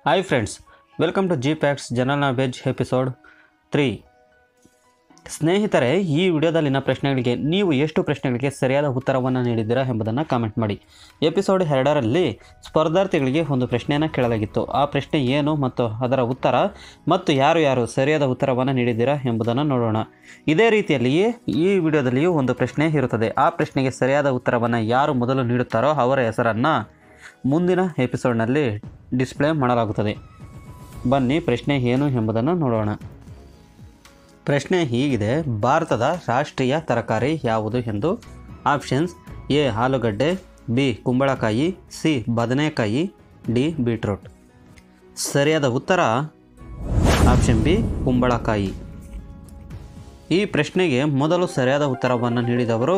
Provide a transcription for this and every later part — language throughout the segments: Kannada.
hi friends welcome to G packs general knowledge episode three ಸ್ನೇಹಿತರೆ ಈ ವಿಡಿಯೋದಲ್ಲಿನ ಪ್ರಶ್ನೆಗಳಿಗೆ ನೀವು ಎಷ್ಟು ಪ್ರಶ್ನೆಗಳಿಗೆ ಸರಿಯಾದ ಉತ್ತರವನ್ನು ನೀಡಿದ್ದೀರಾ ಎಂಬುದನ್ನು ಕಾಮೆಂಟ್ ಮಾಡಿ ಎಪಿಸೋಡ್ ಎರಡರಲ್ಲಿ ಸ್ಪರ್ಧಾರ್ಥಿಗಳಿಗೆ ಒಂದು ಪ್ರಶ್ನೆಯನ್ನು ಕೇಳಲಾಗಿತ್ತು ಆ ಪ್ರಶ್ನೆ ಏನು ಮತ್ತು ಅದರ ಉತ್ತರ ಮತ್ತು ಯಾರು ಯಾರು ಸರಿಯಾದ ಉತ್ತರವನ್ನು ನೀಡಿದ್ದೀರಾ ಎಂಬುದನ್ನು ನೋಡೋಣ ಇದೇ ರೀತಿಯಲ್ಲಿಯೇ ಈ ವಿಡಿಯೋದಲ್ಲಿಯೂ ಒಂದು ಪ್ರಶ್ನೆ ಇರುತ್ತದೆ ಆ ಪ್ರಶ್ನೆಗೆ ಸರಿಯಾದ ಉತ್ತರವನ್ನು ಯಾರು ಮೊದಲು ನೀಡುತ್ತಾರೋ ಅವರ ಹೆಸರನ್ನು ಮುಂದಿನ ಎಪಿಸೋಡ್ನಲ್ಲಿ ಡಿಸ್ಪ್ಲೇ ಮಾಡಲಾಗುತ್ತದೆ ಬನ್ನಿ ಪ್ರಶ್ನೆ ಏನು ಎಂಬುದನ್ನು ನೋಡೋಣ ಪ್ರಶ್ನೆ ಹೀಗಿದೆ ಭಾರತದ ರಾಷ್ಟ್ರೀಯ ತರಕಾರಿ ಯಾವುದು ಎಂದು ಆಪ್ಷನ್ಸ್ ಎ ಆಲೂಗಡ್ಡೆ ಬಿ ಕುಂಬಳಕಾಯಿ ಸಿ ಬದನೆಕಾಯಿ ಡಿ ಬೀಟ್ರೂಟ್ ಸರಿಯಾದ ಉತ್ತರ ಆಪ್ಷನ್ ಬಿ ಕುಂಬಳಕಾಯಿ ಈ ಪ್ರಶ್ನೆಗೆ ಮೊದಲು ಸರಿಯಾದ ಉತ್ತರವನ್ನು ನೀಡಿದವರು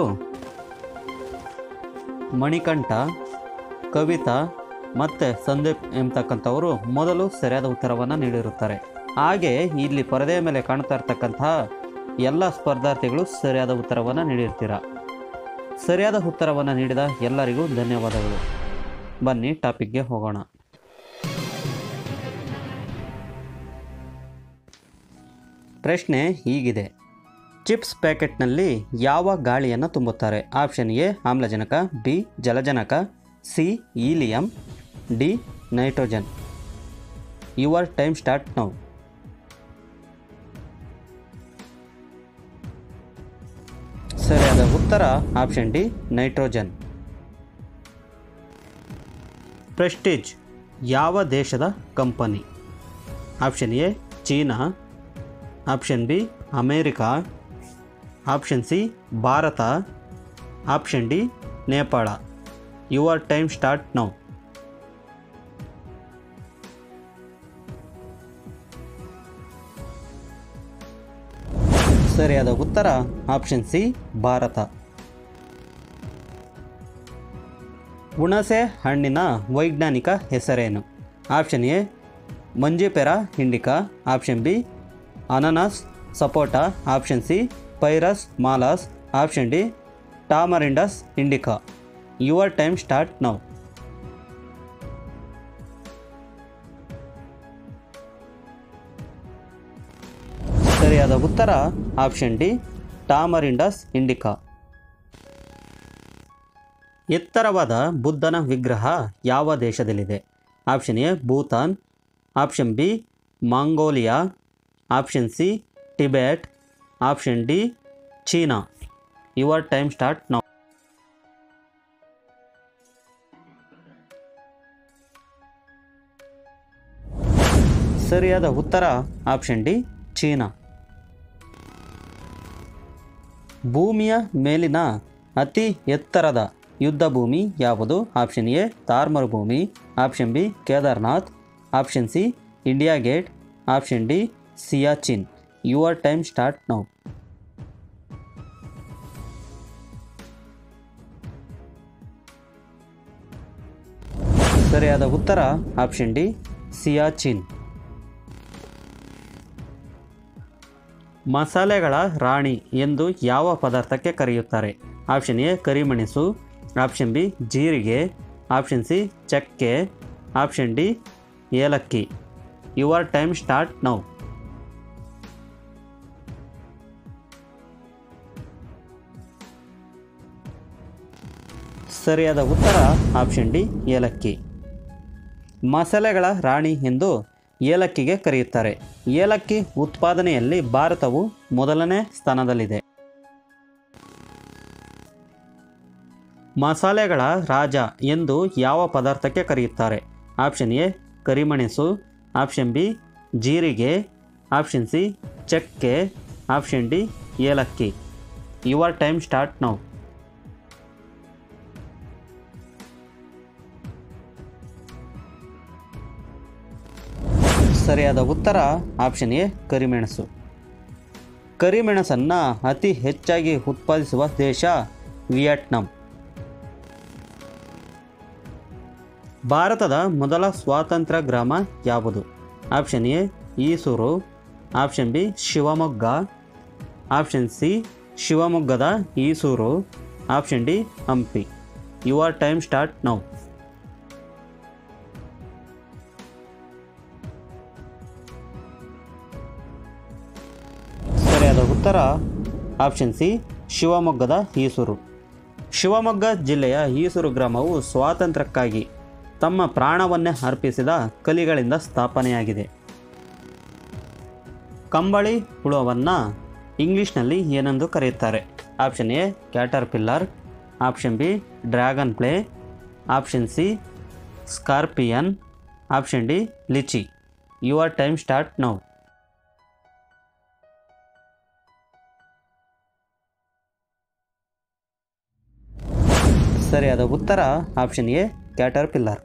ಮಣಿಕಂಠ ಕವಿತಾ ಮತ್ತು ಸಂದೀಪ್ ಎಂಬತಕ್ಕಂಥವರು ಮೊದಲು ಸರಿಯಾದ ಉತ್ತರವನ್ನು ನೀಡಿರುತ್ತಾರೆ ಹಾಗೆ ಇಲ್ಲಿ ಪರದೆಯ ಮೇಲೆ ಕಾಣ್ತಾ ಇರ್ತಕ್ಕಂತಹ ಎಲ್ಲ ಸ್ಪರ್ಧಾರ್ಥಿಗಳು ಸರಿಯಾದ ಉತ್ತರವನ್ನು ನೀಡಿರ್ತೀರ ಸರಿಯಾದ ಉತ್ತರವನ್ನು ನೀಡಿದ ಎಲ್ಲರಿಗೂ ಧನ್ಯವಾದಗಳು ಬನ್ನಿ ಟಾಪಿಕ್ಗೆ ಹೋಗೋಣ ಪ್ರಶ್ನೆ ಹೀಗಿದೆ ಚಿಪ್ಸ್ ಪ್ಯಾಕೆಟ್ನಲ್ಲಿ ಯಾವ ಗಾಳಿಯನ್ನು ತುಂಬುತ್ತಾರೆ ಆಪ್ಷನ್ ಎ ಆಮ್ಲಜನಕ ಬಿ ಜಲಜನಕ C helium D nitrogen your time start now ಸರಿಯಾದ ಉತ್ತರ ಆಪ್ಷನ್ ಡಿ ನೈಟ್ರೋಜನ್ ಪ್ರೆಸ್ಟೀಜ್ ಯಾವ ದೇಶದ company option A China option B America option C Bharat option D Nepal your time start now ಸರಿಯಾದ ಉತ್ತರ ಆಪ್ಷನ್ ಸಿ ಭಾರತ ಹುಣಸೆ ಹಣ್ಣಿನ ವೈಜ್ಞಾನಿಕ ಹೆಸರೇನು option A Mangifera indica option B ಅನನಾಸ್ ಸಪೋಟಾ option C Pyrus Malus option D Tamarindus indica your time start now ಸರಿಯಾದ ಉತ್ತರ ಆಪ್ಷನ್ ಡಿ ಟಾಮರಿಂಡಸ್ ಇಂಡಿಕಾ ಎತ್ತರವಾದ ಬುದ್ಧನ ವಿಗ್ರಹ ಯಾವ ದೇಶದಲ್ಲಿದೆ option A Bhutan option B Mongolia option C Tibet option D China your time start now ಸರಿಯಾದ ಉತ್ತರ ಆಪ್ಷನ್ ಡಿ ಚೀನಾ ಭೂಮಿಯ ಮೇಲಿನ ಅತಿ ಎತ್ತರದ ಯುದ್ಧ ಭೂಮಿ ಯಾವುದು ಆಪ್ಷನ್ ಎ ತಾರ್ ಮರುಭೂಮಿ option B Kedarnath option C India Gate option D Siachen your time start now ಸರಿಯಾದ ಉತ್ತರ ಆಪ್ಷನ್ ಡಿ ಸಿಯಾಚಿನ್ ಮಸಾಲೆಗಳ ರಾಣಿ ಎಂದು ಯಾವ ಪದಾರ್ಥಕ್ಕೆ ಕರೆಯುತ್ತಾರೆ ಆಪ್ಷನ್ ಎ ಕರಿಮೆಣಸು ಆಪ್ಷನ್ ಬಿ ಜೀರಿಗೆ ಆಪ್ಷನ್ ಸಿ ಚಕ್ಕೆ ಆಪ್ಷನ್ ಡಿ ಏಲಕ್ಕಿ ಯುವರ್ ಟೈಮ್ ಸ್ಟಾರ್ಟ್ ನೌ ಸರಿಯಾದ ಉತ್ತರ ಆಪ್ಷನ್ ಡಿ ಏಲಕ್ಕಿ ಮಸಾಲೆಗಳ ರಾಣಿ ಎಂದು ಏಲಕ್ಕಿಗೆ ಕರೆಯುತ್ತಾರೆ ಏಲಕ್ಕಿ ಉತ್ಪಾದನೆಯಲ್ಲಿ ಭಾರತವು ಮೊದಲನೇ ಸ್ಥಾನದಲ್ಲಿದೆ ಮಸಾಲೆಗಳ ರಾಜ ಎಂದು ಯಾವ ಪದಾರ್ಥಕ್ಕೆ ಕರೆಯುತ್ತಾರೆ ಆಪ್ಷನ್ ಎ ಕರಿಮೆಣಸು ಆಪ್ಷನ್ ಬಿ ಜೀರಿಗೆ ಆಪ್ಷನ್ ಸಿ ಚಕ್ಕೆ ಆಪ್ಷನ್ ಡಿ ಏಲಕ್ಕಿ ಯುವರ್ ಟೈಮ್ ಸ್ಟಾರ್ಟ್ ನೌ ಸರಿಯಾದ ಉತ್ತರ ಆಪ್ಷನ್ ಎ ಕರಿಮೆಣಸು ಕರಿಮೆಣಸನ್ನು ಅತಿ ಹೆಚ್ಚಾಗಿ ಉತ್ಪಾದಿಸುವ ದೇಶ ವಿಯೆಟ್ನಾಂ ಭಾರತದ ಮೊದಲ ಸ್ವಾತಂತ್ರ್ಯ ಗ್ರಾಮ ಯಾವುದು option A Isuru option B Shivamogga option C ಶಿವಮೊಗ್ಗದ Isuru option D Hampi your time start now ಸರಿಯಾದ ಉತ್ತರ ಆಪ್ಷನ್ ಸಿ ಶಿವಮೊಗ್ಗದ ಈಸೂರು ಶಿವಮೊಗ್ಗ ಜಿಲ್ಲೆಯ ಈಸೂರು ಗ್ರಾಮವು ಸ್ವಾತಂತ್ರ್ಯಕ್ಕಾಗಿ ತಮ್ಮ ಪ್ರಾಣವನ್ನೇ ಅರ್ಪಿಸಿದ ಕಲಿಗಳಿಂದ ಸ್ಥಾಪನೆಯಾಗಿದೆ ಕಂಬಳಿ ಹುಳವನ್ನು ಇಂಗ್ಲಿಷ್ನಲ್ಲಿ ಏನೆಂದು ಕರೆಯುತ್ತಾರೆ option A caterpillar option B dragon fly option C scorpion option D lychee your time start now ಸರಿಯಾದ ಉತ್ತರ ಆಪ್ಷನ್ ಎ ಕ್ಯಾಟರ್ ಪಿಲ್ಲರ್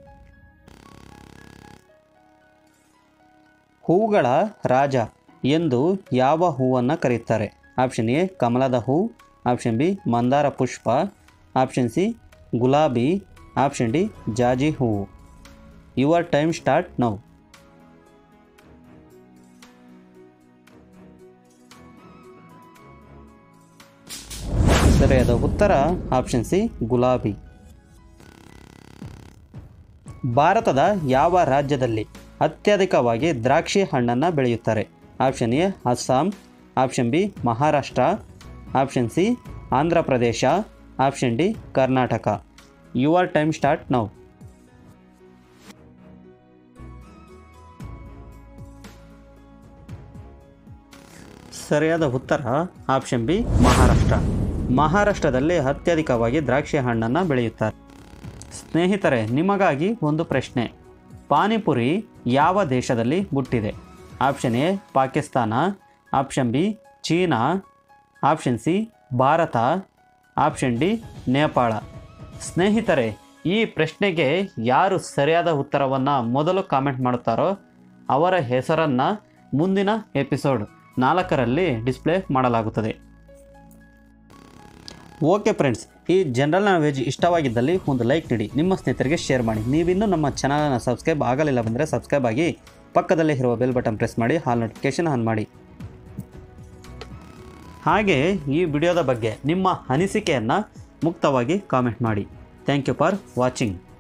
ಹೂಗಳ ರಾಜ ಎಂದು ಯಾವ ಹೂವನ್ನು ಕರೆಯುತ್ತಾರೆ ಆಪ್ಷನ್ ಎ ಕಮಲದ ಹೂ ಆಪ್ಷನ್ ಬಿ ಮಂದಾರ ಪುಷ್ಪ ಆಪ್ಷನ್ ಸಿ ಗುಲಾಬಿ ಆಪ್ಷನ್ ಡಿ ಜಾಜಿ ಹೂವು ಯುವರ್ ಟೈಮ್ ಸ್ಟಾರ್ಟ್ ನೌ ಸರಿಯಾದ ಉತ್ತರ ಆಪ್ಷನ್ ಸಿ ಗುಲಾಬಿ ಭಾರತದ ಯಾವ ರಾಜ್ಯದಲ್ಲಿ ಅತ್ಯಧಿಕವಾಗಿ ದ್ರಾಕ್ಷಿ ಹಣ್ಣನ್ನು ಬೆಳೆಯುತ್ತಾರೆ option A Assam option B Maharashtra option C Andhra Pradesh option D Karnataka your time start now ಸರಿಯಾದ ಉತ್ತರ ಆಪ್ಷನ್ ಬಿ ಮಹಾರಾಷ್ಟ್ರ ಮಹಾರಾಷ್ಟ್ರದಲ್ಲಿ ಅತ್ಯಧಿಕವಾಗಿ ದ್ರಾಕ್ಷಿ ಹಣ್ಣನ್ನು ಬೆಳೆಯುತ್ತಾರೆ ಸ್ನೇಹಿತರೆ ನಿಮಗಾಗಿ ಒಂದು ಪ್ರಶ್ನೆ ಪಾನಿಪುರಿ ಯಾವ ದೇಶದಲ್ಲಿ ಹುಟ್ಟಿದೆ option A Pakistan option B China option C Bharat option D Nepal ಸ್ನೇಹಿತರೆ ಈ ಪ್ರಶ್ನೆಗೆ ಯಾರು ಸರಿಯಾದ ಉತ್ತರವನ್ನು ಮೊದಲು ಕಾಮೆಂಟ್ ಮಾಡುತ್ತಾರೋ ಅವರ ಹೆಸರನ್ನು ಮುಂದಿನ ಎಪಿಸೋಡ್ ನಾಲ್ಕರಲ್ಲಿ ಡಿಸ್ಪ್ಲೇ ಮಾಡಲಾಗುತ್ತದೆ ಓಕೆ ಫ್ರೆಂಡ್ಸ್ ಈ ಜನರಲ್ ನಾಲೆಜ್ ಇಷ್ಟವಾಗಿದ್ದಲ್ಲಿ ಒಂದು ಲೈಕ್ ನೀಡಿ ನಿಮ್ಮ ಸ್ನೇಹಿತರಿಗೆ ಶೇರ್ ಮಾಡಿ ನೀವಿನ್ನೂ ನಮ್ಮ ಚಾನಲನ್ನು ಸಬ್ಸ್ಕ್ರೈಬ್ ಆಗಲಿಲ್ಲ ಬಂದರೆ ಸಬ್ಸ್ಕ್ರೈಬ್ ಆಗಿ ಪಕ್ಕದಲ್ಲೇ ಇರುವ ಬೆಲ್ ಬಟನ್ ಪ್ರೆಸ್ ಮಾಡಿ ಹಾಲ್ ನೋಟಿಫಿಕೇಷನ್ ಆನ್ ಮಾಡಿ ಹಾಗೆ ಈ ವಿಡಿಯೋದ ಬಗ್ಗೆ ನಿಮ್ಮ ಅನಿಸಿಕೆಯನ್ನು ಮುಕ್ತವಾಗಿ ಕಾಮೆಂಟ್ ಮಾಡಿ ಥ್ಯಾಂಕ್ ಯು ಫಾರ್ ವಾಚಿಂಗ್